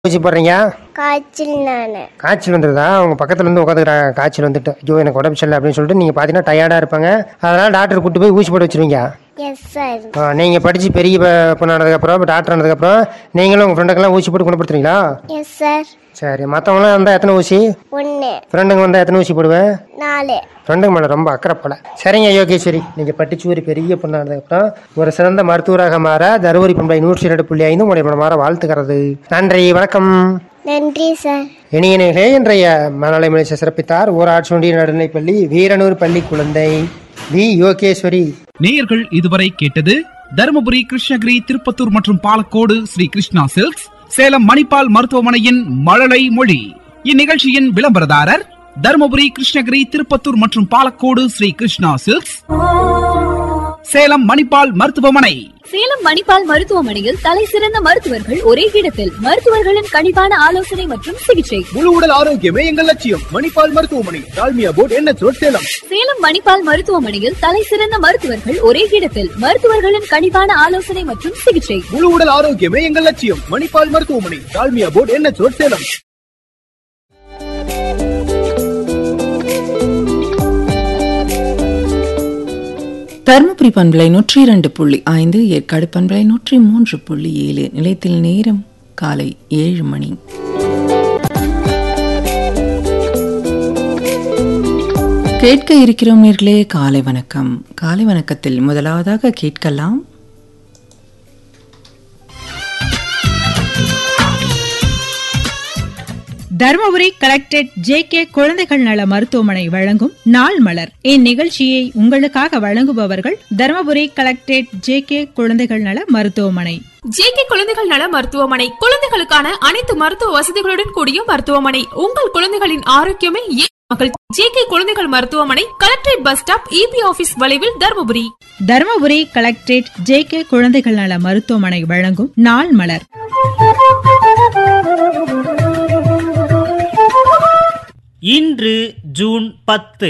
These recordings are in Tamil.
ஊசி போடுறீங்க காய்ச்சல் நான் காய்ச்சல் வந்துருதா அவங்க பக்கத்துல இருந்து உட்காந்துக்கிறாங்க காய்ச்சல் வந்துட்டு ஐயோ எனக்கு உடம்பு சரியில்லை அப்படின்னு சொல்லிட்டு நீங்க பாத்தீங்கன்னா டயர்டா இருப்பாங்க அதனால டாக்டர் கூட்டு போய் ஊசி போட்டு வச்சிருவீங்க எஸ் சார் ஆ, நீங்க படிச்சு பெரிய ப- பொண்ணானதுக்கு அப்புறம் டாக்டர் ஆனதுக்கு அப்புறம் நீங்களும் உங்க ஃப்ரெண்டுக்கெல்லாம் ஊசி போட்டு குணப்படுத்துறீங்களா எஸ் சார் சரி மற்றவங்களாம் வந்தா எத்தனை ஊசி ஒன்று ஃப்ரெண்டுங்க வந்தா எத்தனை ஊசி போடுவேன் நாலு ஃப்ரெண்டுங்க மேலே ரொம்ப அக்கறை போல சரிங்க யோகேஸ்வரி நீங்கள் படிச்சு ஒரு பெரிய பொண்ணானதுக்கப்புறம் ஒரு சிறந்த மருத்துவராக மாற தருமபுரி பண்பை நூற்றி இரண்டு புள்ளி ஐந்து உடைய மனமாற வாழ்த்துக்கிறது நன்றி வணக்கம் நன்றி சார் இனிய நேர்களே இன்றைய மனநல மலேசிய சிறப்பித்தார் ஊராட்சி ஒன்றிய நடுநிலைப்பள்ளி வீரனூர் பள்ளி குழந்தை வி யோகேஸ்வரி நேயர்கள் இதுவரை கேட்டது தருமபுரி கிருஷ்ணகிரி திருப்பத்தூர் மற்றும் பாலக்கோடு ஸ்ரீ கிருஷ்ணா சில்க்ஸ் சேலம் மணிப்பால் மருத்துவமனையின் மழலை மொழி இந்நிகழ்ச்சியின் விளம்பரதாரர் தருமபுரி கிருஷ்ணகிரி திருப்பத்தூர் மற்றும் பாலக்கோடு ஸ்ரீ கிருஷ்ணா சில்க்ஸ் சேலம் மணிப்பால் மருத்துவமனை சேலம் மணிப்பால் மருத்துவமனையில் தலை சிறந்த மருத்துவர்கள் ஒரே இடத்தில் மருத்துவர்களின் கனிவான ஆலோசனை மற்றும் சிகிச்சை முழு உடல் ஆரோக்கியமே எங்கள் லட்சியம் மணிப்பால் மருத்துவமனை டால்மியா போர்ட் என்ன சேலம் சேலம் மணிப்பால் மருத்துவமனையில் தலை சிறந்த மருத்துவர்கள் ஒரே இடத்தில் மருத்துவர்களின் கனிவான ஆலோசனை மற்றும் சிகிச்சை முழு உடல் ஆரோக்கியமே எங்கள் லட்சியம் மணிப்பால் மருத்துவமனை டால்மியா போர்ட் என்ன சேலம் தருமபுரி பண்பலை நூற்றி இரண்டு புள்ளி ஐந்து ஏற்காடு பண்பலை நூற்றி மூன்று புள்ளி ஏழு நிலையத்தில் நேரம் காலை ஏழு மணி கேட்க இருக்கிறோம் நேர்களே காலை வணக்கம் காலை வணக்கத்தில் முதலாவதாக கேட்கலாம் தருமபுரி கலெக்டரேட் ஜே கே குழந்தைகள் நல மருத்துவமனை வழங்கும் நாள் மலர் இந்நிகழ்ச்சியை உங்களுக்காக வழங்குபவர்கள் தருமபுரி கலெக்டரேட் ஜே கே குழந்தைகள் நல மருத்துவமனை ஜேகே குழந்தைகள் நல மருத்துவமனை குழந்தைகளுக்கான அனைத்து மருத்துவ வசதிகளுடன் கூடிய மருத்துவமனை உங்கள் குழந்தைகளின் ஆரோக்கியமே என் மகள் ஜேகே குழந்தைகள் மருத்துவமனை collectorate bus stop EB office வளைவில் Dharmapuri Dharmapuri collectorate J K குழந்தைகள் நல மருத்துவமனை வழங்கும் நாள் மலர் இன்று ஜூன் பத்து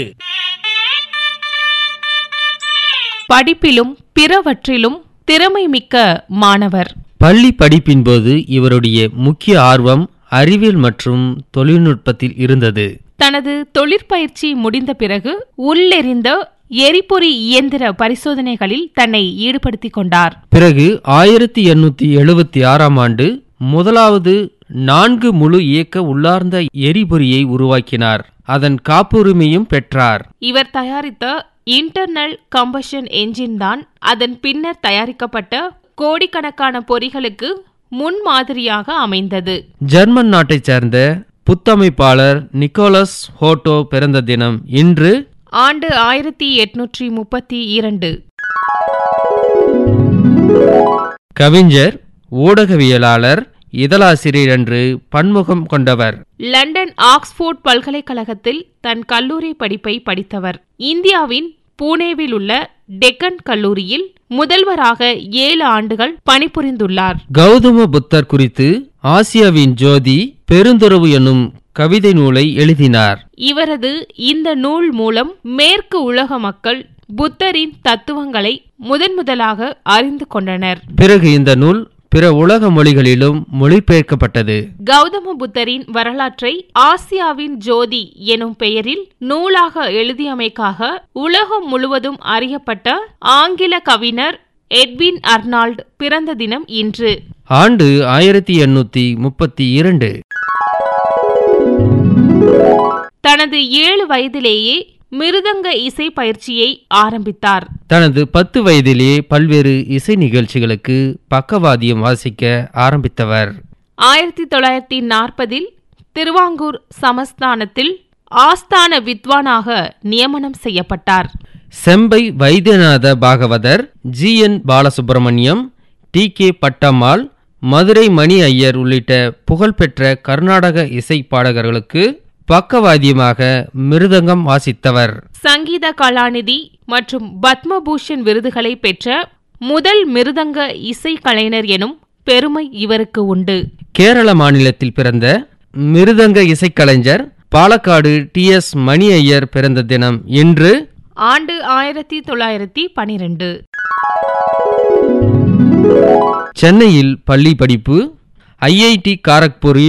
படிப்பிலும் பிறவற்றிலும் திறமை மிக்க மாணவர் பள்ளி படிப்பின் போது இவருடைய முக்கிய ஆர்வம் அறிவியல் மற்றும் தொழில்நுட்பத்தில் இருந்தது தனது தொழிற்பயிற்சி முடிந்த பிறகு உள்ளெறிந்த எரிபொறி இயந்திர பரிசோதனைகளில் தன்னை ஈடுபடுத்திக் கொண்டார் பிறகு ஆயிரத்தி எண்ணூத்தி எழுபத்தி ஆறாம் ஆண்டு முதலாவது நான்கு முழு இயக்க உள்ளார்ந்த எரிபொறியை உருவாக்கினார் அதன் காப்புரிமையும் பெற்றார் இவர் தயாரித்த இன்டர்னல் கம்பஷன் என்ஜின் தான் அதன் பின்னர் தயாரிக்கப்பட்ட கோடிக்கணக்கான பொறிகளுக்கு முன்மாதிரியாக அமைந்தது ஜெர்மன் நாட்டைச் சேர்ந்த புத்தமைப்பாளர் நிக்கோலஸ் ஹோட்டோ பிறந்த தினம் இன்று ஆண்டு ஆயிரத்தி எட்நூற்றி முப்பத்தி இரண்டு கவிஞர் ஊடகவியலாளர் இதழாசிரியர் என்று பன்முகம் கொண்டவர் லண்டன் ஆக்ஸ்போர்ட் பல்கலைக்கழகத்தில் தன் கல்லூரி படிப்பை படித்தவர் இந்தியாவின் பூனேவில் உள்ள டெக்கன் கல்லூரியில் முதல்வராக ஏழு ஆண்டுகள் பணிபுரிந்துள்ளார் கௌதம புத்தர் குறித்து ஆசியாவின் ஜோதி பெருந்துறவு என்னும் கவிதை நூலை எழுதினார் இவரது இந்த நூல் மூலம் மேற்கு உலக மக்கள் புத்தரின் தத்துவங்களை முதன் முதலாக அறிந்து கொண்டனர் பிறகு இந்த நூல் பிற உலக மொழிகளிலும் மொழிபெயர்க்கப்பட்டது கௌதம புத்தரின் வரலாற்றை ஆசியாவின் ஜோதி எனும் பெயரில் நூலாக எழுதியமைக்காக உலகம் முழுவதும் அறியப்பட்ட ஆங்கில கவிஞர் எட்வின் அர்னால்ட் பிறந்த தினம் இன்று ஆண்டு ஆயிரத்தி எண்ணூத்தி முப்பத்தி இரண்டு தனது ஏழு வயதிலேயே மிருதங்க இசை பயிற்சியை ஆரம்பித்தார் தனது பத்து வயதிலேயே பல்வேறு இசை நிகழ்ச்சிகளுக்கு பக்கவாதியம் வாசிக்க ஆரம்பித்தவர் ஆயிரத்தி தொள்ளாயிரத்தி நாற்பதில் திருவாங்கூர் சமஸ்தானத்தில் ஆஸ்தான வித்வானாக நியமனம் செய்யப்பட்டார் Chembai Vaidyanatha Bhagavathar G N Balasubramaniam T K Pattammal Madurai Mani Iyer உள்ளிட்ட புகழ்பெற்ற கர்நாடக இசை பாடகர்களுக்கு பக்கவாத்தியமாக மிருதங்கம் வாசித்தவர் சங்கீத கலாநிதி மற்றும் பத்மபூஷன் விருதுகளை பெற்ற முதல் மிருதங்க இசை கலைஞர் எனும் பெருமை இவருக்கு உண்டு கேரள மாநிலத்தில் பிறந்த மிருதங்க இசைக்கலைஞர் பாலக்காடு டி எஸ் மணி ஐயர் பிறந்த தினம் இன்று ஆண்டு ஆயிரத்தி தொள்ளாயிரத்தி பனிரெண்டு சென்னையில் பள்ளி படிப்பு ஐஐடி காரக்பூரில்